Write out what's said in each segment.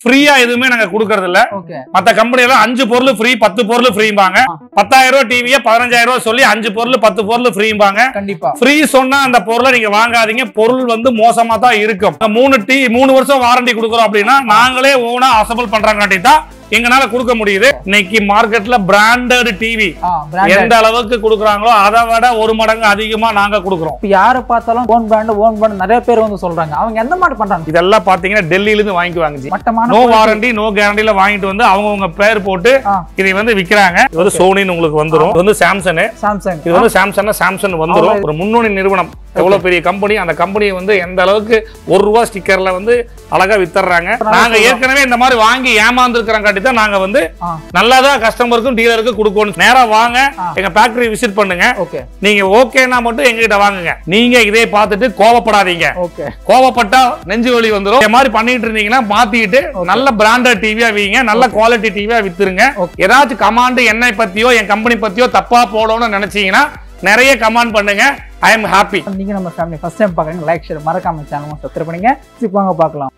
ஃப்ரீயா எதுவுமே நாங்க கொடுக்கறது இல்ல ஓகே மத்த கம்பெனி எல்லாம் அஞ்சு பொருள் ஃப்ரீ பத்து பொருள் ஃப்ரீம்பாங்க பத்தாயிரம் ரூபாய் டிவியை பதினஞ்சாயிரம் ரூபாய் சொல்லி அஞ்சு பொருள் பத்து பொருள் ஃப்ரீம்பாங்க கண்டிப்பா ஃப்ரீ சொன்னா அந்த பொருளை நீங்க வாங்காதீங்க பொருள் வந்து மோசமா தான் இருக்கும் மூணு டி மூணு வருஷம் வாரண்டி கொடுக்குறோம் அப்படின்னா நாங்களே ஓனா அசம்பிள் பண்றாங்காட்டி தான் எங்களால கொடுக்க முடியுது இன்னைக்கு மார்க்கெட்ல பிராண்டட் டிவி ஆ பிராண்டட் எந்த அளவுக்கு கொடுக்குறாங்களோ அதை விட ஒரு மடங்கு அதிகமா நாங்க கொடுக்குறோம் இப்ப யாரை பார்த்தாலும் ஓன் பிராண்ட் ஓன் பிராண்ட் நிறைய பேர் வந்து சொல்றாங்க அவங்க எந்த மாதிரி பண்றாங்க இதெல்லாம் பாத்தீங்கன்னா டெல்லியில இருந்து வாங்கிக்குவாங்க ஜி மட்டமான நோ quality. வாரண்டி நோ கேரண்டில வாங்கிட்டு வந்து அவங்கவுங்க பேர் போட்டு ஆ. இதை வந்து விக்கிறாங்க இது வந்து சோனின்னு உங்களுக்கு வந்துரும் இது வந்து சாம்சங் சாம்சங் இது வந்து சாம்சங் சாம்சங் வந்துரும் ஒரு முன்னணி நிறுவனம் எவ்வளவு பெரிய கம்பெனி அந்த கம்பெனியை வந்து எந்த அளவுக்கு ஒரு ரூபா ஸ்டிக்கர்ல வந்து அழகா வித்தர்றாங்க நாங்க ஏற்கனவே இந்த மாதிரி வாங்கி ஏமாந்துருக்கிறங்காட்டி தான் நாங்க வந்து ஆ. நல்லாதான் கஸ்டமருக்கும் டீலருக்கும் கொடுக்கணும் நேரா வாங்க ஆ. எங்க ஃபேக்டரி விசிட் பண்ணுங்க ஓகே நீங்க ஓகேனா மட்டும் எங்ககிட்ட வாங்குங்க நீங்க இதை பார்த்துட்டு கோவப்படாதீங்க ஓகே கோவப்பட்டா நெஞ்சு வலி வந்துரும் இந்த மாதிரி பண்ணிட்டு இருந்தீங்கன்னா மாத்திட்டு நல்ல பிராண்டட் டிவியா வீங்க நல்ல குவாலிட்டி டிவியா வித்துருங்க Okay. ஏதாச்சும் கமாண்ட் என்னை பத்தியோ என் கம்பெனி பத்தியோ தப்பா போடணும்னு நினைச்சீங்கன்னா நிறைய கமெண்ட் பண்ணுங்க ஐ எம் ஹாப்பி நீங்க நம்ம ஃபேமிலி ஃபர்ஸ்ட் டைம் பாக்குறீங்க லைக் ஷேர் மறக்காம சேனல் சப்ஸ்கிரைப் பண்ணுங்க இப்போ வாங்க பார்க்கலாம்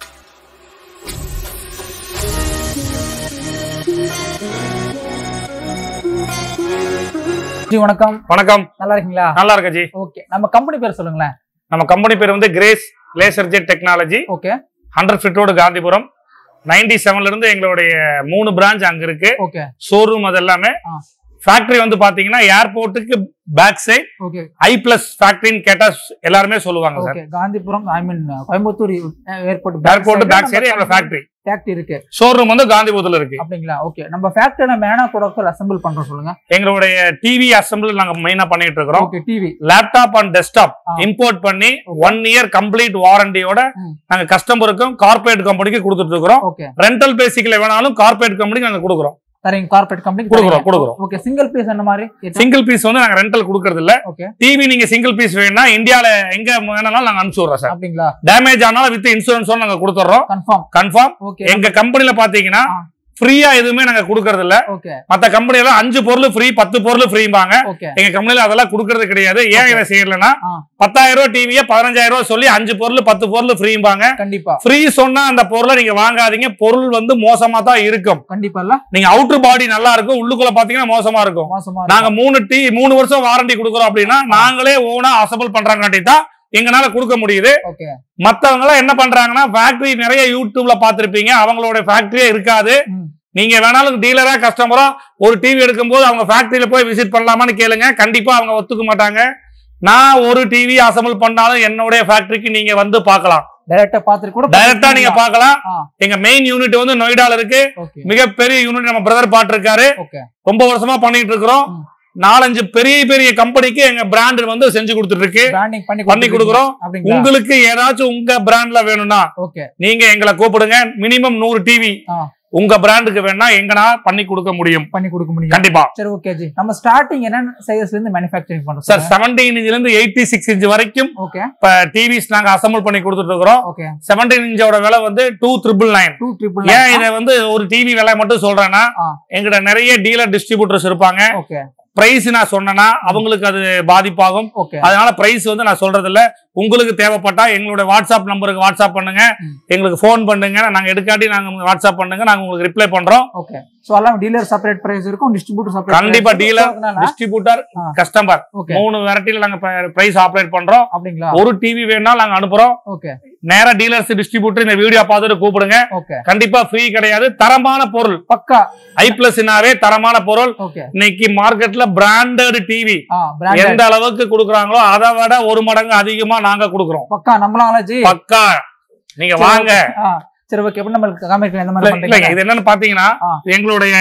ஜி வணக்கம் வணக்கம் நல்லா இருக்கீங்களா நல்லா இருக்க ஜி ஓகே நம்ம கம்பெனி பேர் சொல்லுங்களேன் நம்ம கம்பெனி பேர் வந்து Grace laser jet technology okay hundred feet road Gandhipuram ninety செவன்ல இருந்து எங்களுடைய மூணு பிரான்ச் அங்க இருக்கு ஓகே ஷோரூம் அது எல்லாமே ஆ. ஃபேக்டரி வந்து பாத்தீங்கன்னா ஏர்போர்ட்டுக்கு back side okay I plus ஃபேக்டரின்னு கேட்டா எல்லாருமே சொல்லுவாங்க sir okay Gandhipuram I mean Coimbatore airport airport back side எங்க ஃபேக்டரி ஃபேக்டரி இருக்கு ஷோரூம் வந்து காந்திபுரத்துல இருக்கு அப்படிங்களா ஓகே நம்ம ஃபேக்டரி நம்ம என்ன ப்ராடக்ட் அசெம்பிள் பண்றோம் சொல்லுங்க எங்களுடைய டிவி அசம்பிள் நாங்க மெயினா பண்ணிட்டு இருக்கிறோம் okay TV laptop and desktop ஆ. இம்போர்ட் பண்ணி Okay. ஒன் இயர் கம்ப்ளீட் வாரண்டியோட ம். நாங்க கஸ்டமருக்கும் கார்பரேட் கம்பெனிக்கு கொடுத்துட்டு இருக்கிறோம் ஓகே ரெண்டல் பேசிக்கல வேணாலும் கார்பரேட் கம்பெனிக்கு நாங்க கொடுக்குறோம் தரீங்க கார்பரேட் கம்பெனி கொடுக்குறோம், கொடுக்குறோம். ஓகே சிங்கிள் பீஸ் அந்த மாதிரி சிங்கிள் பீஸ் வந்து நாங்க ரெண்டல் கொடுக்கறது இல்ல ஓகே டிவி நீங்க சிங்கிள் பீஸ் வேணும்னா இந்தியால எங்க வேணாலும் நாங்க அனுப்பிச்சு விடுறோம் சார் அப்படிங்களா டேமேஜ் ஆனாலும் வித் இன்சூரன்ஸோட நாங்க கொடுத்துறோம் கன்ஃபார்ம் கன்ஃபார்ம் ஓகே எங்க கம்பெனில பாத்தீங்கன்னா ஆ. ஃப்ரீயா எதுவுமே நாங்க கொடுக்கறது இல்ல ஓகே மத்த கம்பெனி எல்லாம் அஞ்சு பொருள் ஃப்ரீ பத்து பொருள் ஃப்ரீம்பாங்க ஓகே எங்க கம்பெனில அதெல்லாம் கொடுக்கறது கிடையாது ஏன் Okay. இதை செய்யலன்னா ஆ. பத்தாயிரம் ரூபாய் டிவியை பதினஞ்சாயிரம் ரூபாய் சொல்லி அஞ்சு பொருள் பத்து பொருள் ஃப்ரீம்பாங்க கண்டிப்பா ஃப்ரீ சொன்னா அந்த பொருளை நீங்க வாங்காதீங்க பொருள் வந்து மோசமா தான் இருக்கும் கண்டிப்பா இல்ல நீங்க அவுட்டர் பாடி நல்லா இருக்கும் உள்ளுக்குள்ள பாத்தீங்கன்னா மோசமா இருக்கும் மோசமா நாங்க மூணு டி மூணு வருஷம் வாரண்டி கொடுக்குறோம் அப்படின்னா நாங்களே ஓனா அசம்பிள் பண்றாங்காட்டி தான் எங்களால கொடுக்க முடியுது ஓகே மத்தவங்க எல்லாம் என்ன பண்றாங்கன்னா ஃபேக்டரி நிறைய யூடியூப்ல பாத்திருப்பீங்க அவங்களோட ஃபேக்டரியே இருக்காது ம். நீங்க வேணாலும் டீலரா கஸ்டமரா ஒரு டிவி எடுக்கும்போது அவங்க ஃபேக்டரியில போய் விசிட் பண்ணலாமான்னு கேளுங்க கண்டிப்பா அவங்க ஒத்துக்க மாட்டாங்க நான் ஒரு டிவி அசம்பிள் பண்ணாலும் என்னுடைய ஃபேக்டரிக்கு நீங்க வந்து பார்க்கலாம் டைரக்டா பாத்துட்டு கூட டைரக்டா நீங்க பார்க்கலாம் ஆ. எங்க மெயின் யூனிட் வந்து நொய்டால இருக்கு ஓகே மிகப்பெரிய யூனிட் நம்ம பிரதர் பாட்டிருக்காரு ஓகே ரொம்ப வருஷமா பண்ணிட்டு இருக்கிறோம் ம். நாலஞ்சு பெரிய பெரிய கம்பெனிக்கு எங்க பிராண்ட் வந்து செஞ்சு கொடுத்துட்டு இருக்கு பிராண்டிங் பண்ணி பண்ணி கொடுக்குறோம் அப்படிங்களா உங்களுக்கு ஏதாச்சும் உங்க பிராண்ட்ல வேணும்னா ஓகே நீங்க எங்களை கூப்பிடுங்க மினிமம் நூறு டிவி ஆ. உங்க பிராண்டுக்கு வேணா எங்கனா பண்ணி கொடுக்க முடியும் பண்ணி கொடுக்க முடியும் கண்டிப்பா சரி ஓகே ஜி நம்ம ஸ்டார்டிங் என்ன சைஸ்ல இருந்து மேனுஃபேக்சரிங் பண்றோம் சார் செவன்டீன் இன்ச்ல இருந்து எயிட்டி சிக்ஸ் இன்ச் வரைக்கும் ஓகே இப்ப டிவிஸ் நாங்க அசம்பிள் பண்ணி கொடுத்துட்டு இருக்கிறோம் ஓகே செவன்டீன் இன்ச்சோட விலை வந்து two triple nine two triple ஏன் இதை வந்து ஒரு டிவி விலை மட்டும் சொல்றேன்னா ஆ. எங்கிட்ட நிறைய டீலர் டிஸ்ட்ரிபியூட்டர்ஸ் இருப்பாங்க ஓகே பிரைஸ் நான் சொன்னேன்னா அவங்களுக்கு அது பாதிப்பாகும் ஓகே அதனால பிரைஸ் வந்து நான் சொல்றது இல்ல உங்களுக்கு தேவைப்பட்டா எங்களுடைய வாட்ஸ்அப் நம்பருக்கு வாட்ஸ்அப் பண்ணுங்க ம். எங்களுக்கு ஃபோன் பண்ணுங்க நாங்க எடுக்காட்டி நாங்க உங்களுக்கு வாட்ஸ்அப் பண்ணுங்க நாங்க உங்களுக்கு ரிப்ளை பண்றோம் ஓகே சோ எல்லாம் டீலர் செப்பரேட் பிரைஸ் இருக்கும் டிஸ்ட்ரிபியூட்டர் செப்பரேட் கண்டிப்பா dealer, டிஸ்ட்ரிபியூட்டர் ஆ. கஸ்டமர் ஓகே மூணு வெரைட்டில நாங்க பிரைஸ் ஆப்ரேட் பண்றோம் அப்படிங்களா ஒரு டிவி வேணாலும் நாங்க அனுப்புறோம் ஓகே நேரா டீலர்ஸ் டிஸ்ட்ரிபியூட்டர் இந்த வீடியோ பார்த்துட்டு கூப்பிடுங்க ஓகே கண்டிப்பா ஃப்ரீ கிடையாது தரமான பொருள் பக்கா ஐ பிளஸ்னாவே தரமான பொருள் ஓகே இன்னைக்கு மார்க்கெட்ல பிராண்டட் டிவி ஆ பிராண்டட் எந்த அளவுக்கு கொடுக்குறாங்களோ அதை விட ஒரு மடங்கு அதிகமா நாங்க கொடுக்குறோம் பக்கா நம்மளால ஜி பக்கா நீங்க வாங்க ஆ, சரி ஓகே எப்படி நம்மளுக்கு காமிக்கலாம் எந்த இல்ல, மாதிரி இல்ல, பண்றீங்க இது என்னன்னு பாத்தீங்கன்னா ஆ. எங்களுடைய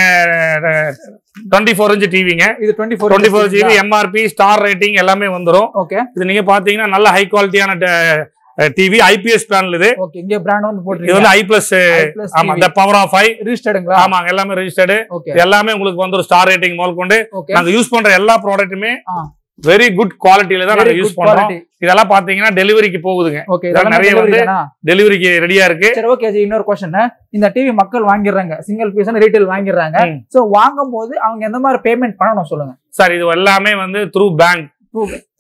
டுவெண்ட்டி ஃபோர் இன்ச் டிவிங்க இது 24 twenty four GB MRP star rating எல்லாமே வந்துரும் ஓகே இது நீங்க பாத்தீங்கன்னா நல்ல ஹை குவாலிட்டியான டிவி ஐபிஎஸ் பேனல் இது ஓகே இங்க பிராண்ட் வந்து இது போட்டுருக்கீங்க வந்து ஐ பிளஸ் plus ஆமா TV. இந்த பவர் ஆஃப் ஐ ரிஜிஸ்டர்டுங்களா ஆமாங்க எல்லாமே ரெஜிஸ்டர்டு ஓகே எல்லாமே உங்களுக்கு வந்து ஒரு ஸ்டார் ரேட்டிங் முதல் கொண்டு ஓகே நாங்க யூஸ் பண்ற எல்லா ப்ராடக்ட்டுமே ஆ. வெரி குட் குவாலிட்டியில தான் நாங்க Very யூஸ் good பண்றோம் quality. இதெல்லாம் பாத்தீங்கன்னா டெலிவரிக்கு போகுதுங்க ஓகே இதெல்லாம் இதெல்லாம் நிறைய நிறைய வந்து- வந்து டெலிவரிக்கு ரெடியா இருக்கு சரி ஓகே ஜி இன்னொரு கொஸ்டின் இந்த டிவி மக்கள் வாங்கிடுறாங்க சிங்கிள் பீஸ் ரீட்டைல் வாங்கிடுறாங்க ம். சோ வாங்கும் போது அவங்க எந்த மாதிரி பேமெண்ட் பண்ணணும் சொல்லுங்க சார் இது எல்லாமே வந்து through bank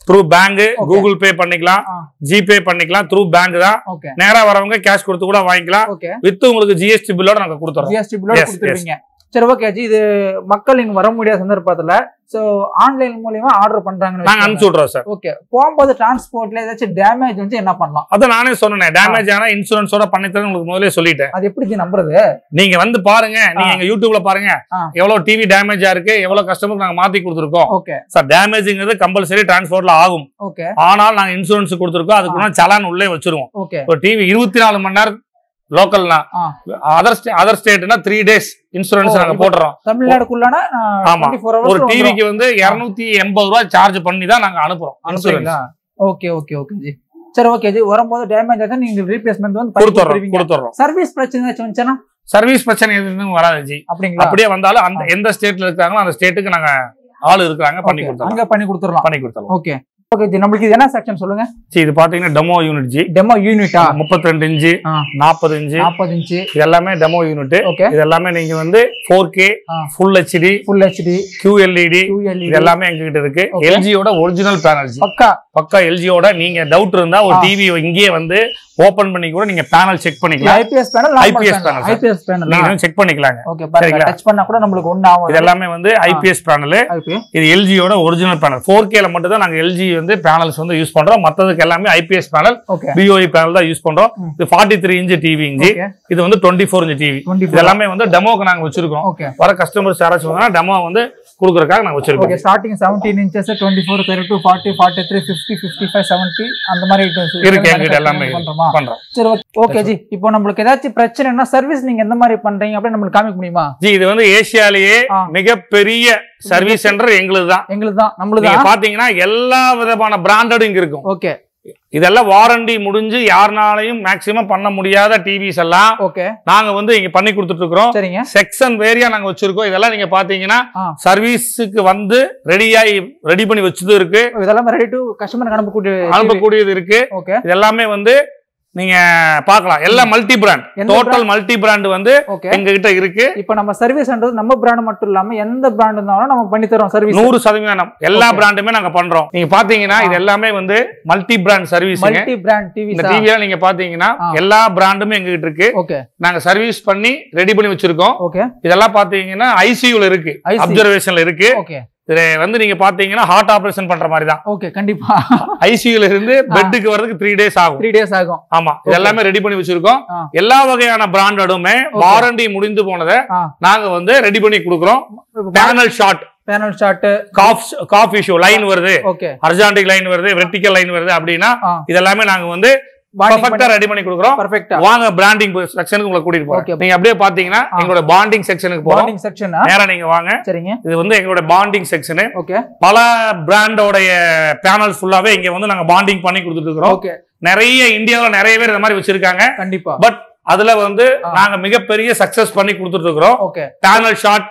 through bank Okay. Google Pay பண்ணிக்கலாம் ஆ. ஜிபே பண்ணிக்கலாம் த்ரூ பேங்க் தான் ஓகே நேரா வரவங்க கேஷ் கொடுத்து கூட வாங்கிக்கலாம் ஓகே வித் உங்களுக்கு ஜிஎஸ்டி பில்லோட நாங்க கொடுத்துறோம் ஜிஎஸ்டி பில்லோட Yes, கொடுத்துருவீங்க சரி ஓகே ஜி இது மக்கள் இங்க வர முடியாத சந்தர்ப்பத்துல சோ ஆன்லைன் மூலியமா ஆர்டர் பண்றாங்கன்னு நாங்க அனுப்பிச்சு விட்றோம் சார் ஓகே போகும்போது டிரான்ஸ்போர்ட்ல ஏதாச்சும் டேமேஜ் வந்து என்ன பண்ணலாம் அதான் நானே சொன்னேன் டேமேஜ் ஆனா இன்சூரன்ஸோட பண்ணித்தரேன் உங்களுக்கு முதல்ல சொல்லிட்டேன் அது எப்படி ஜி நம்புறது நீங்க வந்து பாருங்க நீங்க எங்க யூடியூப்ல பாருங்க ஆ. எவ்வளவு டிவி டேமேஜா இருக்கு எவ்வளவு கஸ்டமருக்கு நாங்க மாத்தி கொடுத்துருக்கோம் ஓகே சார் டேமேஜ்ங்கிறது கம்பல்சரி டிரான்ஸ்போர்ட்ல ஆகும் ஓகே ஆனால் நாங்க இன்சூரன்ஸ் கொடுத்துருக்கோம் அதுக்கு சலான் உள்ளே வச்சிருவோம் ஓகே ஒரு டிவி இருபத்தி நாலு மணி நேரம் லோக்கல்னா ஆ. அதர் அதர் ஸ்டேட்னா த்ரீ டேஸ் இன்சூரன்ஸ் ஓ, நாங்க இப்போ போடுறோம் தமிழ்நாடுக்குள்ளான ஆமா. ஃபோர் ஒரு டிவிக்கு வந்து இருநூத்தி எண்பது ரூபாய் சார்ஜ் பண்ணி தான் நாங்க அனுப்புறோம் insurance okay okay okay ji சரி ஓகே ஜி வரும்போது டேமேஜ் ஆச்சா நீங்க ரீப்ளேஸ்மெண்ட் வந்து பண்ணி கொடுத்துறோம் கொடுத்துருவீங்க கொடுத்துறோம் சர்வீஸ் பிரச்சனை ஏதாச்சும் வந்துச்சுன்னா சர்வீஸ் பிரச்சனை எதுவும் வராது ஜி அப்படிங்களா அப்படியே வந்தாலும் அந்த எந்த ஸ்டேட்ல இருக்காங்களோ அந்த ஸ்டேட்டுக்கு நாங்க ஆள் இருக்காங்க பண்ணி Okay, கொடுத்துறோம் அங்க பண்ணி கொடுத்துடலாம் பண்ணி கொடுத்துறோம் ஓகே ஓகே ஜி நம்மளுக்கு இது என்ன செக்ஷன் சொல்லுங்க ஜி இது பாத்தீங்கன்னா டெமோ யூனிட் ஜி டெமோ யூனிட்டா முப்பத்தி ரெண்டு இன்ச்சு நாற்பது இன்ச்சு நாற்பது இன்ச்சு இது எல்லாமே டெமோ யூனிட் ஓகே இது எல்லாமே நீங்க வந்து ஃபோர் கே ஆ. Full HD full HD QLED QLED இது எல்லாமே எங்ககிட்ட இருக்கு Okay. எல்ஜியோட ஒரிஜினல் பேனல் பக்கா பக்கா எல்ஜியோட நீங்க டவுட் இருந்தா ஒரு ஆ. டிவி இங்கேயே வந்து ஓபன் பண்ணி கூட நீங்க பேனல் செக் பண்ணிக்கலாம் IPS panel IPS panel, sir. IPS panel நீங்க செக் பண்ணிக்கலாங்க ஓகே பாருங்க சரிங்களா? டச் பண்ணா கூட நம்மளுக்கு ஒண்ணு ஆகும் இது எல்லாமே வந்து ஐபிஎஸ் பேனல் ஐபி இது எல்ஜியோட ஒரிஜினல் பேனல் ஃபோர் கேல மட்டும் தான் நாங்க எல்ஜி வந்து பேனல்ஸ் வந்து யூஸ் பண்றோம் மத்ததுக்கு எல்லாமே IPS panel okay POE panel தான் யூஸ் பண்றோம் ம். இது forty three inch TV inch okay இது வந்து டுவெண்ட்டி ஃபோர் இன்ச் டிவி இது 24 எல்லாமே வந்து டெமோக்கு நாங்க வச்சிருக்கோம் ஓகே வர கஸ்டமர்ஸ் யாராச்சும் வந்தா டெமோ வந்து கொடுக்கறதுக்காக நாங்க வச்சிருக்கோம் ஓகே ஸ்டார்டிங் 17 இன்ச்சஸ் 24 32 40 43 50 55 70 அந்த மாதிரி items இருக்கு எங்கிட்ட எல்லாமே பண்றோமா பண்றோம் சரி ஓகே ஜி இப்போ நம்மளுக்கு ஏதாச்சும் பிரச்சனைனா சர்வீஸ் நீங்க எந்த மாதிரி பண்றீங்க அப்படின்னு நம்மளுக்கு காமிக்க முடியுமா ஜி இது வந்து ஏசியாலேயே ஆ. மிகப்பெரிய சர்வீஸ் சென்டர் எங்களுது தான் எங்களுக்கு தான் நம்மளுக்கு நீங்க தான் பாத்தீங்கன்னா எல்லா விதமான பிராண்டடும் இங்க இருக்கும் ஓகே இதெல்லாம் வாரண்டி முடிஞ்சு யாருனாலையும் மேக்சிமம் பண்ண முடியாத டிவிஸ் எல்லாம் ஓகே நாங்க வந்து இங்க பண்ணி கொடுத்துட்டு இருக்கிறோம் சரிங்க செக்ஷன் வேரியா நாங்க வச்சிருக்கோம் இதெல்லாம் நீங்க பாத்தீங்கன்னா ஆ. சர்வீஸுக்கு வந்து ரெடியாகி ரெடி பண்ணி வச்சது இருக்கு இதெல்லாம் ரெடி டு கஸ்டமர் அனுப்பக்கூடிய அனுப்பக்கூடியது இருக்கு ஓகே இது எல்லாமே வந்து நீங்க பார்க்கலாம் எல்லாம் மல்டி பிராண்ட் எந்த டோட்டல் மல்டி பிராண்ட் வந்து ஓகே எங்க கிட்ட இருக்கு இப்போ நம்ம சர்வீஸ்ன்றது நம்ம பிராண்ட் மட்டும் இல்லாம எந்த பிராண்ட் இருந்தாலும் நம்ம பண்ணி தரோம் சர்வீஸ் நூறு சதவீதம் எல்லா Okay. பிராண்டுமே நாங்க பண்றோம் நீங்க பாத்தீங்கன்னா இது எல்லாமே வந்து multi brand service multi brand TV இந்த டிவியா நீங்க பாத்தீங்கன்னா ஆ. எல்லா பிராண்டுமே எங்க கிட்ட இருக்கு ஓகே நாங்க சர்வீஸ் பண்ணி ரெடி பண்ணி வச்சிருக்கோம் ஓகே இதெல்லாம் பாத்தீங்கன்னா ஐசியூல இருக்கு ICU. அப்சர்வேஷன்ல இருக்கு ஓகே இது வந்து நீங்க பாத்தீங்கன்னா ஹார்ட் ஆபரேஷன் பண்ற மாதிரி தான் ஓகே கண்டிப்பா ஐசியூல இருந்து பெட்டுக்கு வர்றதுக்கு த்ரீ டேஸ் ஆகும் த்ரீ டேஸ் ஆகும் ஆமா இது எல்லாமே ரெடி பண்ணி வச்சிருக்கோம் ஆ. எல்லா வகையான பிராண்டடுமே வாரண்டி முடிந்து போனதை ஆ. நாங்க வந்து ரெடி பண்ணி கொடுக்குறோம் panel short panel short COF COF issue line வருது ஓகே ஹரிசாண்டிக் லைன் வருது வெர்டிக்கல் லைன் வருது அப்படின்னா ஆ. இதெல்லாமே நாங்க வந்து பர்ஃபெக்ட்டா ரெடி பண்ணி கொடுக்குறோம் பர்ஃபெக்ட்டா வாங்க பிராண்டிங் செக்ஷனுக்கு உங்களை கூட்டிட்டு Okay. போறோம் நீங்க அப்படியே பாத்தீங்கன்னா ஆ. எங்களோட பாண்டிங் செக்ஷனுக்கு போறோம் பாண்டிங் செக்ஷன் நேரா நீங்க வாங்க சரிங்க இது வந்து எங்களோட பாண்டிங் செக்ஷனு ஓகே பல பிராண்டோடைய பேனல்ஸ் ஃபுல்லாவே இங்க வந்து நாங்க பாண்டிங் பண்ணி கொடுத்துட்டு இருக்கிறோம் ஓகே நிறைய இந்தியாவுல நிறைய பேர் இந்த மாதிரி வச்சிருக்காங்க கண்டிப்பா பட் அதுல வந்து ஆ. நாங்க மிகப்பெரிய சக்சஸ் பண்ணி கொடுத்துட்டு இருக்கிறோம் ஓகே பேனல் ஷாட்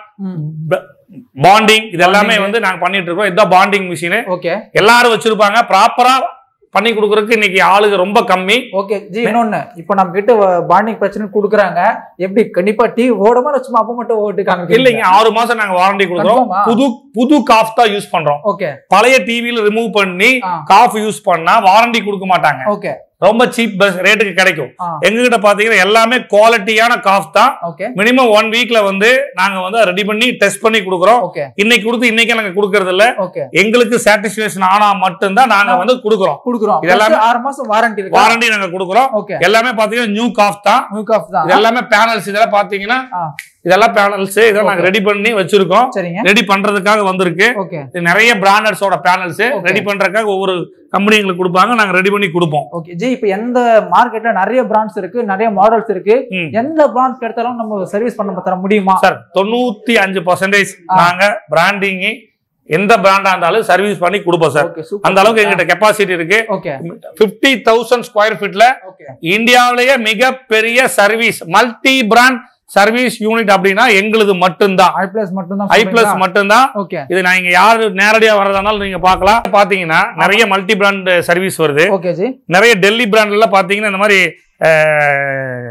பாண்டிங் இது எல்லாமே Bonding. வந்து நாங்க பண்ணிட்டு இருக்கோம் இதுதான் பாண்டிங் மிஷின் ஓகே எல்லாரும் வச்சிருப்பாங்க ப்ராப்பரா பண்ணி கொடுக்கறதுக்கு இன்னைக்கு ஆளுங்க ரொம்ப கம்மி ஓகே ஜி இன்னொன்னு இப்போ நம்ம கிட்ட பாண்டிங் பிரச்சனை குடுக்குறாங்க எப்படி கண்டிப்பா டீ ஓடுமா சும்மா அப்ப மட்டும் ஓட்டு காமிக்க இல்லைங்க ஆறு மாசம் நாங்க வாரண்டி கொடுக்குறோம் Confirm ஆ? புது புது காஃப் தான் யூஸ் பண்றோம் ஓகே பழைய டிவில ரிமூவ் பண்ணி ஆ. காஃப் யூஸ் பண்ணா வாரண்டி கொடுக்க மாட்டாங்க ஓகே ரொம்ப சீப் ரேட்டுக்கு கிடைக்கும் ஆ எங்ககிட்ட பாத்தீங்கன்னா எல்லாமே குவாலிட்டியான காஃப் தான் ஓகே மினிமம் ஒன் வீக்ல வந்து நாங்க வந்து ரெடி பண்ணி டெஸ்ட் பண்ணி கொடுக்குறோம் ஓகே இன்னைக்கு கொடுத்து இன்னைக்கு நாங்க கொடுக்கறது இல்ல ஓகே எங்களுக்கு சாட்டிஸ்பேக்ஷன் ஆனா மட்டும்தான் நாங்க வந்து கொடுக்குறோம் குடுக்குறோம் இது எல்லாமே- Plus ஆறு மாசம் வாரண்டி இருக்கு வாரண்டி நாங்க கொடுக்குறோம் ஓகே எல்லாமே பாத்தீங்கன்னா நியூ காஃப் தான் மில்க் ஆஃப் தான் இது எல்லாமே பேனல்ஸ் இதெல்லாம் பாத்தீங்கன்னா ஆ. இதெல்லாம் பேனல்ஸ் இதெல்லாம் நாங்க Okay. ரெடி பண்ணி வச்சிருக்கோம் சரிங்க ரெடி பண்றதுக்காக வந்திருக்கு ஓகே இது நிறைய பிராண்டட்ஸோட பேனல்ஸ் Okay. ரெடி பண்றதுக்காக ஒவ்வொரு கம்பெனி எங்களுக்கு கொடுப்பாங்க நாங்க ரெடி பண்ணி கொடுப்போம் ஓகே ஜி இப்போ எந்த மார்க்கெட்ல நிறைய பிராண்ட்ஸ் இருக்கு நிறைய மாடல்ஸ் இருக்கு ம். எந்த பிராண்ட்ஸ் எடுத்தாலும் நம்ம சர்வீஸ் பண்ண தர முடியுமா சார் தொண்ணூத்தி அஞ்சு பர்சன்டேஜ் ஆ. நாங்க பிராண்டிங் எந்த பிராண்டா இருந்தாலும் சர்வீஸ் பண்ணி கொடுப்போம் சார் ஓகே சூப்பர் அந்த அளவுக்கு எங்கிட்ட கெப்பாசிட்டி இருக்கு ஓகே பிப்டி தௌசண்ட் ஸ்கொயர் ஃபீட்ல ஓகே இந்தியாவிலேயே மிகப்பெரிய service multi brand service unit அப்படின்னா எங்களுது மட்டும்தான் ஐ பிளஸ் மட்டும் தான் ஐ பிளஸ் மட்டும்தான் ஓகே இது நான் இங்க யாரு நேரடியா வரதா இருந்தாலும் நீங்க பார்க்கலாம் பாத்தீங்கன்னா நிறைய மல்டி பிராண்ட் சர்வீஸ் வருது ஓகே ஜி நிறைய டெல்லி பிராண்ட்ல பாத்தீங்கன்னா இந்த மாதிரி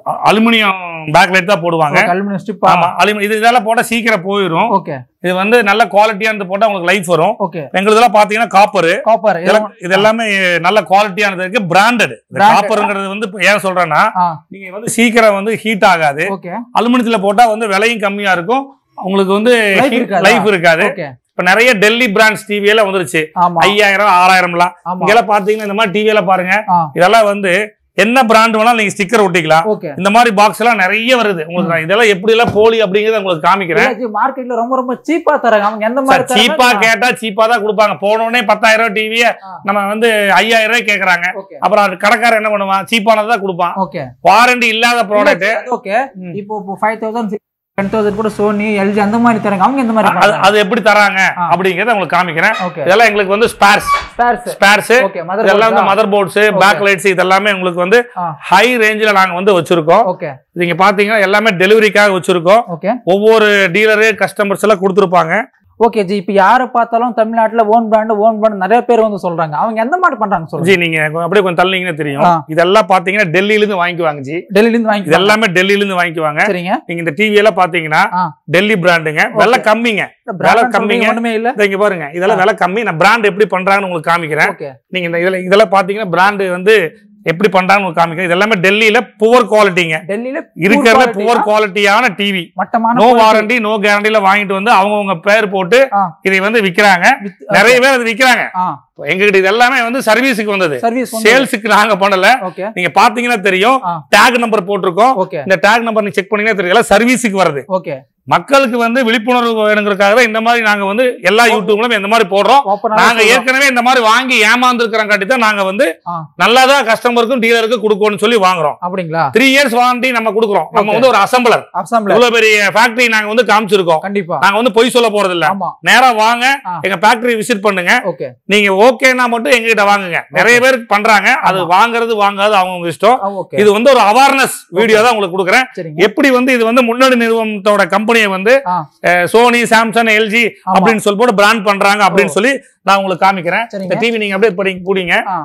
அலுமினியம் பேக்லைட் தான் போடுவாங்க அலுமினியம் ஸ்டிப் ஆமா அலுமினியம் இது இதெல்லாம் போட்டா சீக்கிரம் போயிடும் ஓகே இது வந்து நல்ல குவாலிட்டியா இருந்து போட்டா உங்களுக்கு லைஃப் வரும் ஓகே எங்களுதெல்லாம் பாத்தீங்கன்னா காப்பர் காப்பர் இது எல்லாமே நல்ல குவாலிட்டியானது இருக்கு பிராண்டட் Branded. காப்பருங்கிறது வந்து இப்ப ஏன் சொல்றேன்னா ஆ நீங்க வந்து சீக்கிரம் வந்து ஹீட் ஆகாது ஓகே அலுமினியத்துல போட்டா வந்து விலையும் கம்மியா இருக்கும் உங்களுக்கு வந்து Life இருக்காதா? லைஃப் இருக்காது ஓகே இப்ப நிறைய டெல்லி பிராண்ட்ஸ் டிவி எல்லாம் வந்துருச்சு ஆமா ஐயாயிரம் ஆறாயிரம்லாம் ஆமா இங்கெல்லாம் பாத்தீங்கன்னா இந்த மாதிரி டிவி எல்லாம் பாருங்க ஆ இதெல்லாம் வந்து என்ன பிராண்ட் வேணாலும் நீங்க ஸ்டிக்கர் ஒட்டிக்கலாம் ஓகே இந்த மாதிரி பாக்ஸ் எல்லாம் நிறைய வருது உங்களுக்கு நான் இதெல்லாம் எப்படி எல்லாம் போலி அப்படிங்கறத உங்களுக்கு காமிக்கிறேன் மார்க்கெட்ல ரொம்ப ரொம்ப சீப்பா தராங்க அவங்க எந்த மாதிரி சார் சீப்பா கேட்டா சீப்பா தான் கொடுப்பாங்க போனோடனே பத்தாயிரம் ரூபாய் டிவிய ஆ. நம்ம வந்து ஐயாயிரம் ரூபாய் கேக்குறாங்க ஓகே அப்புறம் அது கடைக்காரன் என்ன பண்ணுவான் சீப்பானதான் கொடுப்பான் ஓகே வாரண்டி இல்லாத ப்ராடக்ட் ஓகே ம். இப்போ இப்போ ஃபைவ் தௌசண்ட் டென் தௌசண்ட் கூட சோனி எல்ஜி அந்த மாதிரி தராங்க அவங்க இந்த மாதிரி அது பண்றாங்க அது எப்படி தராங்க ஆ. அப்படிங்கறத உங்களுக்கு காமிக்கிறேன் ஓகே இதெல்லாம் எங்களுக்கு வந்து spares spares spares okay mother இதெல்லாம் வந்து மதர் போர்ட்ஸ் பேக் லைட்ஸ் இதெல்லாமே உங்களுக்கு வந்து ஆ. ஹை ரேஞ்சில நாங்க வந்து வச்சிருக்கோம் ஓகே நீங்க பாத்தீங்கன்னா எல்லாமே டெலிவரிக்காக வச்சிருக்கோம் ஓகே ஒவ்வொரு டீலரு கஸ்டமர்ஸ் எல்லாம் கொடுத்துருப்பாங்க ஓகே ஜி இப்போ யாரை பார்த்தாலும் தமிழ்நாட்டுல ஓன் பிராண்ட் ஓன் பிராண்ட் நிறைய பேர் வந்து சொல்றாங்க அவங்க எந்த மாதிரி பண்றாங்க சொல்லுங்க ஜி நீங்க அப்படியே கொஞ்சம் தள்ளிங்கன்னா தெரியும் ஆ. இதெல்லாம் பாத்தீங்கன்னா டெல்லியில இருந்து வாங்கிக்குவாங்க ஜி டெல்லில இருந்து வாங்கி இது எல்லாமே டெல்லியில இருந்து வாங்கிக்குவாங்க சரிங்க நீங்க இந்த டிவி எல்லாம் பாத்தீங்கன்னா ஆ. டெல்லி பிராண்டுங்க விலை கம்மிங்க brand கம்மிங்க. சொல்றீங்க, ஒண்ணுமே இல்ல இதை இங்க பாருங்க இதெல்லாம் விலை கம்மி நான் பிராண்ட் எப்படி பண்றாங்கன்னு உங்களுக்கு காமிக்கிறேன் ஓகே நீங்க இந்த இதுல இதெல்லாம் பாத்தீங்கன்னா பிராண்ட் வந்து எப்படி பண்றாங்கன்னு உங்களுக்கு காமிக்கிறேன் இது எல்லாமே டெல்லியில புவர் குவாலிட்டிங்க டெல்லியில இருக்கிறதுல quality புவர் ஆ? குவாலிட்டியான டிவி மட்டமான நோ quality. வாரண்டி நோ கேரண்டில வாங்கிட்டு வந்து அவங்கவங்க பேர் போட்டு ஆ. இதை வந்து விக்கிறாங்க With- நிறைய பேர் அது விக்கிறாங்க ஆ எங்ககிட்ட இது எல்லாமே வந்து சர்வீஸுக்கு வந்தது சர்வீஸ் சேல்ஸுக்கு நாங்க பண்ணல ஓகே நீங்க பாத்தீங்கன்னா தெரியும் ஆ. டேக் நம்பர் போட்டிருக்கோம் ஓகே இந்த டேக் நம்பர் நீங்க செக் பண்ணீங்கன்னா தெரியும் எல்லாம் சர்வீஸுக்கு வருது ஓகே மக்களுக்கு வந்து விழிப்புணர்வு வேணுங்கிறதுக்காக தான் இந்த மாதிரி நாங்க வந்து எல்லா யூடியூப்லயும் இந்த மாதிரி போடுறோம் ஓப்பன் நாங்க ஏற்கனவே இந்த மாதிரி வாங்கி ஏமாந்துருக்கிறோம் காட்டி தான் நாங்க வந்து ஆ. நல்லாதான் கஸ்டமருக்கும் டீலருக்கும் கொடுக்கணும்னு சொல்லி வாங்குறோம் அப்படிங்களா த்ரீ இயர்ஸ் வாரண்டி நம்ம கொடுக்குறோம் நம்ம Okay. வந்து ஒரு அசம்பிளர் அசாம்ல இவ்வளவு பெரிய ஃபேக்டரி நாங்க வந்து காமிச்சிருக்கோம் கண்டிப்பா நாங்க வந்து பொய் சொல்ல போறது இல்ல ஆமா நேரா வாங்க ஆ. எங்க ஃபேக்டரி விசிட் பண்ணுங்க ஓகே நீங்க ஓகேனா மட்டும் எங்ககிட்ட வாங்குங்க நிறைய பேர் பண்றாங்க அது வாங்குறது வாங்காது அவங்கவுங்க இஷ்டம் ஓகே இது வந்து ஒரு அவேர்னஸ் வீடியோ தான் உங்களுக்கு கொடுக்குறேன் சரிங்க எப்படி வந்து இது வந்து முன்னணி நிறுவனத்தோட கம்பெனியை வந்து ஆ. அஹ், சோனி சாம்சங் எல்ஜி ஆமா. அப்படின்னு சொல்லி போட்டு பிராண்ட் பண்றாங்க அப்படின்னு சொல்லி நான் உங்களுக்கு காமிக்கிறேன் சரிங்க. இந்த டிவி நீங்க அப்படியே இப்படி கூடிங்க ஆ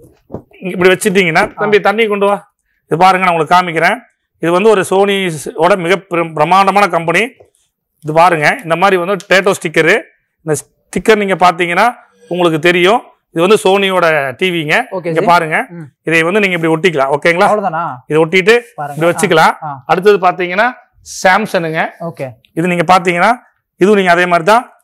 இங்க இப்படி வச்சிட்டீங்கன்னா தம்பி தண்ணி கொண்டு வா இது பாருங்க நான் உங்களுக்கு காமிக்கிறேன் இது வந்து ஒரு சோனி ஓட மிக பிர- பிரம்மாண்டமான கம்பெனி இது பாருங்க இந்த மாதிரி வந்து டேட்டோ ஸ்டிக்கரு இந்த ஸ்டிக்கர் நீங்க பாத்தீங்கன்னா உங்களுக்கு தெரியும் இது வந்து சோனியோட டிவிங்க ஓகே இங்க பாருங்க ம். இதை வந்து நீங்க இப்படி ஒட்டிக்கலாம் ஓகேங்களா அவ்வளவுதானா இதை ஒட்டிட்டு பாருங்க இப்படி வச்சுக்கலாம் ஆ. அடுத்தது பாத்தீங்கன்னா சாம்சனுங்க ஓகே இது நீங்க பாத்தீங்கன்னா இதுவும் நீங்க அதே மாதிரி தான்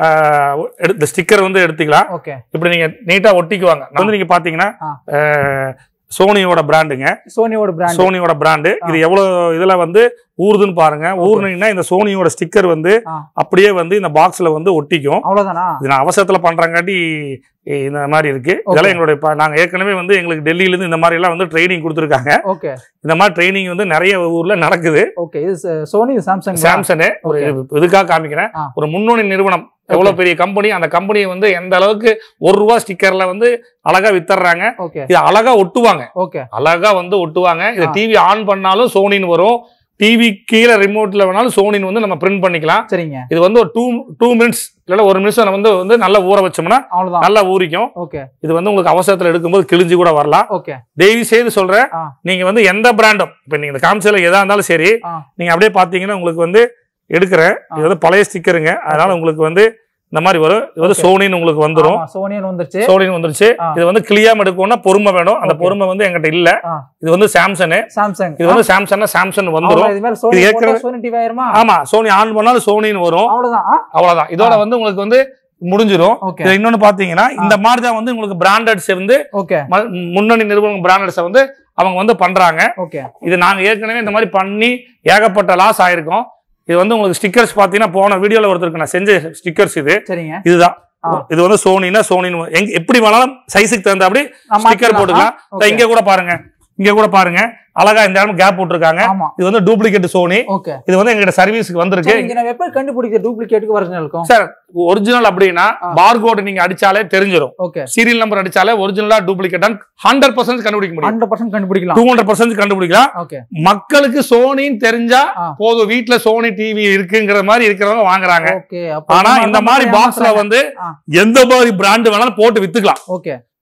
இந்த ஸ்டிக்கர் வந்து எடுத்துக்கலாம் ஓகே இப்படி நீங்க நீட்டா ஒட்டிக்குவாங்க வந்து நீங்க பாத்தீங்கன்னா ஆ. அஹ், சோனியோட பிராண்டுங்க சோனியோட பிராண்ட் சோனியோட பிராண்டு இது எவ்வளவு இதுல வந்து ஊறுதுன்னு பாருங்க ஊறுனீங்கன்னா இந்த சோனியோட ஸ்டிக்கர் வந்து ஆ. அப்படியே வந்து இந்த பாக்ஸ்ல வந்து ஒட்டிக்கும் அவ்வளவுதானா இது நான் அவசரத்துல பண்றங்காட்டி இந்த மாதிரி இருக்கு இதெல்லாம் எங்களுடைய ப- நாங்க ஏற்கனவே வந்து எங்களுக்கு டெல்லியில இருந்து இந்த மாதிரி எல்லாம் வந்து ட்ரைனிங் கொடுத்துருக்காங்க ஓகே இந்த மாதிரி ட்ரைனிங் வந்து நிறைய ஊர்ல நடக்குது ஓகே இது ச- சோனி இது சாம்சங் சாம்சங் ஒரு இதுக்காக காமிக்கிறேன் ஆ. ஒரு முன்னணி நிறுவனம் எவ்வளவு பெரிய கம்பெனி அந்த கம்பெனியை வந்து எந்த அளவுக்கு ஒரு ரூபா ஸ்டிக்கர்ல வந்து அழகா வித்தர்றாங்க ஓகே இது அழகா ஒட்டுவாங்க ஓகே அழகா வந்து ஒட்டுவாங்க இதை ஆ. டிவி ஆன் பண்ணாலும் சோனின்னு வரும் டிவி கீழே ரிமோட்ல வேணாலும் சோனின்னு வந்து நம்ம பிரிண்ட் பண்ணிக்கலாம் சரிங்க இது வந்து ஒரு டூ டூ மினிட்ஸ் இல்ல ஒரு நிமிஷம் நம்ம வந்து வந்து நல்லா ஊற வச்சோம்னா அவ்வளவுதான் நல்லா ஊறிக்கும் ஓகே இது வந்து உங்களுக்கு அவசரத்துல எடுக்கும்போது கிழிஞ்சு கூட வரலாம் ஓகே தயவு செய்து சொல்றேன் ஆ. நீங்க வந்து எந்த பிராண்டும் இப்ப நீங்க இந்த காமிச்சல எதா இருந்தாலும் சரி ஆ. நீங்க அப்படியே பாத்தீங்கன்னா உங்களுக்கு வந்து எடுக்கிறேன் இது வந்து பழைய ஸ்டிக்கருங்க அதனால உங்களுக்கு வந்து இந்த மாதிரி வரும் இது வந்து Okay. சோனின்னு உங்களுக்கு வந்துரும் ஆமா, சோனின்னு வந்துருச்சு சோனின்னு வந்துருச்சு ஆ. இது வந்து கிளியாம எடுக்கணும்னா பொறுமை வேணும் அந்த Okay. பொறுமை வந்து எங்கிட்ட இல்ல ஆ. இது வந்து சாம்சங் சாம்சங் இது வந்து சாம்சங்னா சாம்சங் வந்துரும் இது மாதிரி சோனி இது போட்டா ஏற்கனவே- சோனி டிவி ஆயிருமா ஆமா சோனி ஆன் பண்ணாலும் சோனின்னு வரும் அவ்வளவுதான் ஆ, அவ்வளவுதான் இதோட வந்து உங்களுக்கு வந்து முடிஞ்சிரும் ஓகே இது இன்னொன்னு பாத்தீங்கன்னா இந்த மாதிரி தான் வந்து உங்களுக்கு பிராண்டட்ஸ் வந்து ஓகே ம- முன்னணி நிறுவனம் பிராண்டட்ஸை வந்து அவங்க வந்து பண்றாங்க ஓகே இது நாங்க ஏற்கனவே இந்த மாதிரி பண்ணி ஏகப்பட்ட லாஸ் ஆயிருக்கோம் இது வந்து உங்களுக்கு ஸ்டிக்கர்ஸ் பாத்தீங்கன்னா போன வீடியோல ஒருத்தருக்கு நான் செஞ்ச ஸ்டிக்கர்ஸ் இது சரிங்க இதுதான் ஆ. இது வந்து சோனினா சோனின்னு எங்க எப்படி வேணாலும் சைஸுக்கு தகுந்த அப்படி ஆமா, ஸ்டிக்கர் போட்டுக்கலாம் ஓகே. இதோ இங்க கூட பாருங்க இங்க கூட பாருங்க அழகா இந்த இடம் கேப் போட்டிருக்காங்க ஆமா இது வந்து டூப்ளிகேட் சோனி ஓகே இது வந்து எங்ககிட்ட சர்வீஸ்க்கு வந்திருக்கு சரி, இங்க நம்ம எப்ப கண்டுபிடிக்கிற டூப்ளிகேட்டுக்கு ஒரிஜினலுக்கும் சார் ஒரிஜினல் அப்படின்னா ஆ. பார்கோட் நீங்க அடிச்சாலே தெரிஞ்சிடும் ஓகே சீரியல் நம்பர் அடிச்சாலே ஒரிஜினலா டூப்ளிகேட் ஹண்ட்ரட் பர்சன்ட் கண்டுபிடிக்க முடியும் ஹண்ட்ரட் பர்சன்ட் கண்டுபிடிக்கலாம் டூ ஹண்ட்ரட் பர்சன்ட் கண்டுபிடிக்கலாம் ஓகே மக்களுக்கு சோனின்னு தெரிஞ்சா ஆ. போதும் வீட்ல சோனி டிவி இருக்குங்கிற மாதிரி இருக்கிறவங்க வாங்குறாங்க ஓகே ஆனா இந்த மாதிரி பாக்ஸ்ல வந்து ஆ. எந்த மாதிரி பிராண்ட் வேணாலும் போட்டு வித்துக்கலாம் ஓகே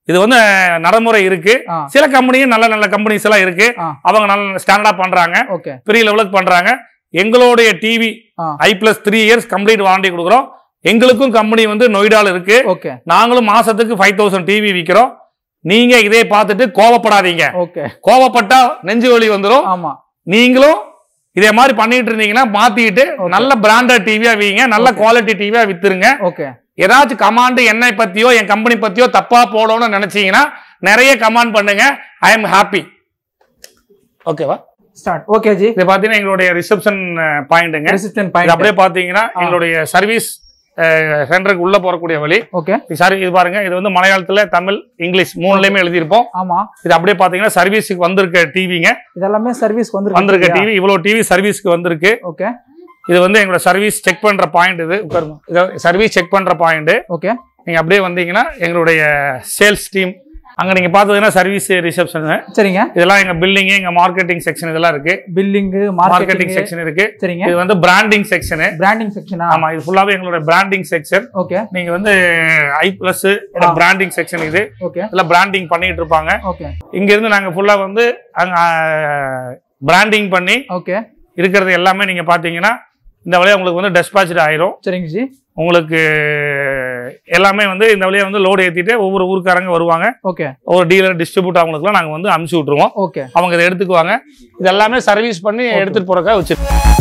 இது வந்து நடைமுறை இருக்கு ஆ சில கம்பெனியும் நல்ல நல்ல கம்பெனிஸ் எல்லாம் இருக்கு ஆ. அவங்க நல்ல ஸ்டாண்டர்டா பண்றாங்க ஓகே பெரிய லெவலுக்கு பண்றாங்க எங்களுடைய டிவி ஆ. I plus three years complete warranty கொடுக்குறோம் எங்களுக்கும் கம்பெனி வந்து நொய்டால இருக்கு ஓகே நாங்களும் மாசத்துக்கு ஃபைவ் தௌசண்ட் டிவி விற்கிறோம் நீங்க இதே பார்த்துட்டு கோவப்படாதீங்க ஓகே கோவப்பட்டா நெஞ்சு வலி வந்துடும் ஆமா நீங்களும் இதே மாதிரி பண்ணிட்டு இருந்தீங்கன்னா மாத்திட்டு Okay. நல்ல பிராண்டட் டிவியா வீங்க நல்ல Okay. குவாலிட்டி டிவியா வித்துருங்க ஓகே ஏதாச்சும் கமாண்ட் என்னை பத்தியோ என் கம்பெனி பத்தியோ தப்பா போடணும்னு நினைச்சீங்கன்னா நிறைய கமாண்ட் பண்ணுங்க ஐ எம் ஹாப்பி ஓகேவா ஸ்டார்ட் ஓகே ஜி இது பாத்தீங்கன்னா எங்களுடைய ரிசப்ஷன் பாயிண்ட்டுங்க ரெசிஸ்டன்ட் இது பாயிண்ட் அப்படியே பாத்தீங்கன்னா ஆ. எங்களுடைய சர்வீஸ் சென்டருக்கு உள்ள போறக்கூடிய வழி ஓகே சாரி இது பாருங்க இது வந்து மலையாளத்துல தமிழ் இங்கிலீஷ் மூணுலயுமே எழுதியிருப்போம் ஆமா இது அப்படியே பாத்தீங்கன்னா சர்வீஸுக்கு வந்திருக்க டிவிங்க இதெல்லாமே சர்வீஸ் வந்து வந்திருக்க டிவி இவ்வளவு டிவி சர்வீஸ்க்கு வந்திருக்கு ஓகே இது வந்து எங்களோட சர்வீஸ் செக் பண்ற பாயிண்ட் இது உட்காருங்க. இது சர்வீஸ் செக் பண்ற பாயிண்ட் ஓகே நீங்க அப்படியே வந்தீங்கன்னா எங்களுடைய சேல்ஸ் டீம் அங்க நீங்க பார்த்ததுன்னா சர்வீஸ் ரிசப்ஷன் சரிங்க இதெல்லாம் எங்க பில்டிங் எங்க மார்க்கெட்டிங் செக்ஷன் இதெல்லாம் இருக்கு பில்லிங் மார்க்கெட்டிங் மார்க்கெட்டிங் செக்ஷன் இருக்கு சரிங்க இது வந்து பிராண்டிங் செக்ஷன் பிராண்டிங் செக்ஷனா ஆமா இது ஃபுல்லாவே எங்களோட பிராண்டிங் செக்ஷன் ஓகே நீங்க வந்து ஐ பிளஸ் ஆ. பிராண்டிங் செக்ஷன் இது ஓகே இதெல்லாம் பிராண்டிங் பண்ணிட்டு இருப்பாங்க ஓகே இங்க இருந்து நாங்க ஃபுல்லா வந்து அங்க பிராண்டிங் பண்ணி ஓகே இருக்கிறது எல்லாமே நீங்க பாத்தீங்கன்னா இந்த வழியா உங்களுக்கு வந்து டெஸ்பாச்சு ஆயிரும் சரிங்க ஜி உங்களுக்கு எல்லாமே வந்து இந்த வழியா வந்து லோடு ஏத்திட்டு ஒவ்வொரு ஊருக்காரங்க வருவாங்க ஓகே ஒவ்வொரு டீலர் டிஸ்ட்ரிபியூட் அவங்களுக்குலாம் நாங்க வந்து அனுப்பிச்சு விட்டுருவோம் ஓகே அவங்க இதை எடுத்துக்குவாங்க இது எல்லாமே சர்வீஸ் பண்ணி எடுத்துட்டு போறக்கா வச்சிருக்கோம்